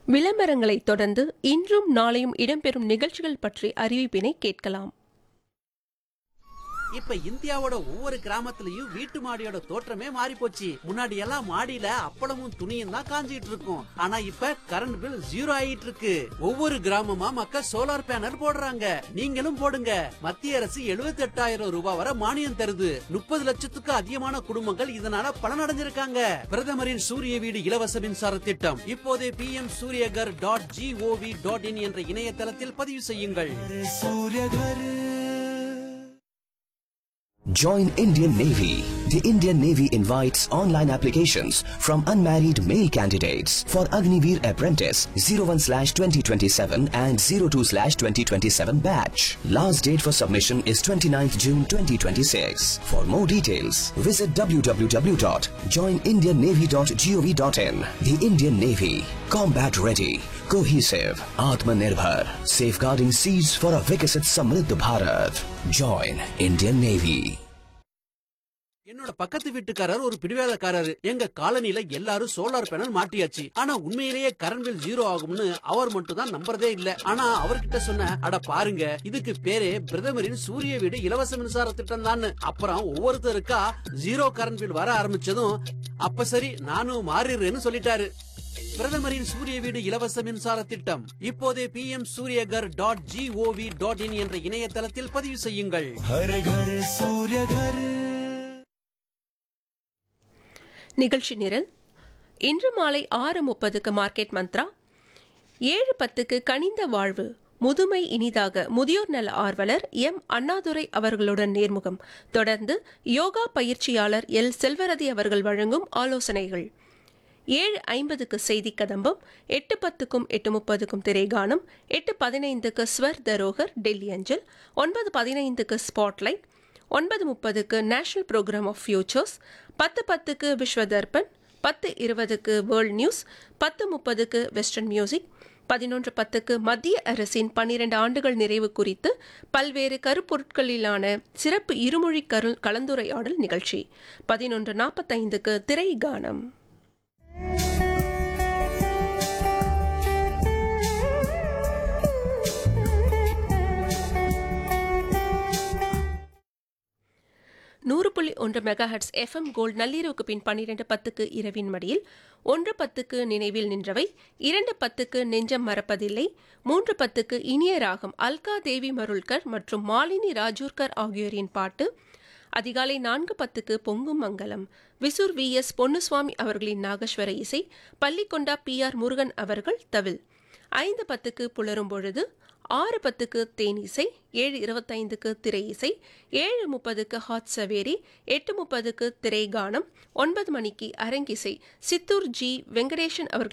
விளம்பரங்களைத் தொடர்ந்து இன்றும் நாளையும் இடம்பெறும் நிகழ்ச்சிகள் பற்றி அறிவிப்பினை கேட்கலாம் இப்ப இந்தியாவோட ஒவ்வொரு கிராமத்துலயும் வீட்டு மாடியோட தோற்றமே மாறி போச்சு முன்னாடி எல்லாம் மாடியில அப்பளமும் துணியும் தான் காஞ்சிட்டு இருக்கும் ஆனா இப்ப கரண்ட் பில் ஜீரோ ஆயிட்டு இருக்கு ஒவ்வொரு கிராமமா மக்கள் சோலார் பேனல் போடுறாங்க நீங்களும் போடுங்க மத்திய அரசு 78000 ரூபாய் வரை மானியம் தருது முப்பது லட்சத்துக்கு அதிகமான குடும்பங்கள் இதனால பலனடைஞ்சிருக்காங்க பிரதமரின் சூரிய வீடு இலவச மின்சார திட்டம் இப்போதே P M Suryaghar dot G O V dot in என்ற இணையதளத்தில் பதிவு செய்யுங்கள் Join Indian Navy. The Indian Navy invites online applications from unmarried male candidates for Agniveer Apprentice 01/2027 and 02/2027 batch. Last date for submission is 29th June 2026. For more details, visit www.joinindiannavy.gov.in. The Indian Navy, combat ready, cohesive, Atmanirbhar, safeguarding seas for a Viksit Samriddh Bharat. Join Indian Navy. என்னோட பக்கத்து வீட்டுக்காரர் ஒரு பிடிவேலக்காரரு எங்க காலனில எல்லாரும் solar panel மாட்டியாச்சு ஆனா உண்மையிலேயே current bill zero ஆகும்னு அவர் மட்டும் தான் நம்புறதே இல்ல ஆனா அவர்கிட்ட சொன்ன அட பாருங்க இதுக்கு பேரே பிரதமரின் சூரிய வீடு இலவச மின்சார திட்டம் தான் அப்புறம் ஒவ்வொருத்தருக்கா ஜீரோ கரண்ட் பில் வர ஆரம்பிச்சதும் அப்ப சரி நானும் மாறிடுறேன்னு சொல்லிட்டாரு பிரதமரின் சூரிய வீடு இலவச மின்சார திட்டம் இப்போதே P M Suryaghar dot G O V dot in என்ற இணையதளத்தில் பதிவு செய்யுங்கள் நிகழ்ச்சி நிரல் இன்று மாலை ஆறு முப்பதுக்கு மார்க்கெட் மந்த்ரா ஏழு பத்துக்கு கனிந்த வாழ்வு முதுமை இனிதாக முதியோர் நல ஆர்வலர் எம் அண்ணாதுரை அவர்களுடன் நேர்முகம் தொடர்ந்து யோகா பயிற்சியாளர் எல் செல்வரதி அவர்கள் வழங்கும் ஆலோசனைகள் ஏழு ஐம்பதுக்கு செய்தி கதம்பம் எட்டு பத்துக்கும் எட்டு முப்பதுக்கும் திரைகானம் எட்டு பதினைந்துக்கு ஸ்வர் தரோகர் டெல்லி அஞ்சல் ஒன்பது பதினைந்துக்கு ஸ்பாட்லைட் ஒன்பது முப்பதுக்கு நேஷனல் ப்ரோக்ராம் ஆஃப் ஃபியூச்சர்ஸ் பத்து பத்துக்கு விஸ்வ தர்பன் பத்து இருபதுக்கு வேர்ல்ட் நியூஸ் பத்து முப்பதுக்கு வெஸ்டர்ன் மியூசிக் பதினொன்று பத்துக்கு மத்திய அரசின் பன்னிரண்டு ஆண்டுகள் நிறைவு குறித்து பல்வேறு கருப்பொருட்களிலான சிறப்பு இருமொழி கரு கலந்துரையாடல் நிகழ்ச்சி பதினொன்று நாற்பத்தைந்துக்கு திரை கானம் நூறு புள்ளி ஒன்று மெகாஹட்ஸ் எஃப்எம் கோல்ட் நள்ளிரவுக்கு பின் பன்னிரண்டு பத்துக்கு இரவின் மடியில் ஒன்று பத்துக்கு நினைவில் நின்றவை இரண்டு பத்துக்கு நெஞ்சம் மறப்பதில்லை மூன்று பத்துக்கு இனிய ராகம் அல்கா தேவி மருள்கர் மற்றும் மாலினி ராஜூர்கர் ஆகியோரின் பாட்டு அதிகாலை நான்கு பத்துக்கு பொங்கும் மங்கலம் விசூர் வி எஸ் பொன்னுசுவாமி அவர்களின் நாகஸ்வர இசை பள்ளிக்கொண்டா பி ஆர் முருகன் அவர்கள் தவில் ஐந்து பத்துக்கு புலரும் பொழுது ஆறு பத்துக்கு தேன் இசை ஏழு இருபத்தைந்துக்கு திரை இசை ஏழு முப்பதுக்கு ஹாட் சவேரி எட்டு முப்பதுக்கு திரை கானம் ஒன்பது மணிக்கு அரங்கிசை சித்தூர் ஜி வெங்கடேசன் அவர்கள்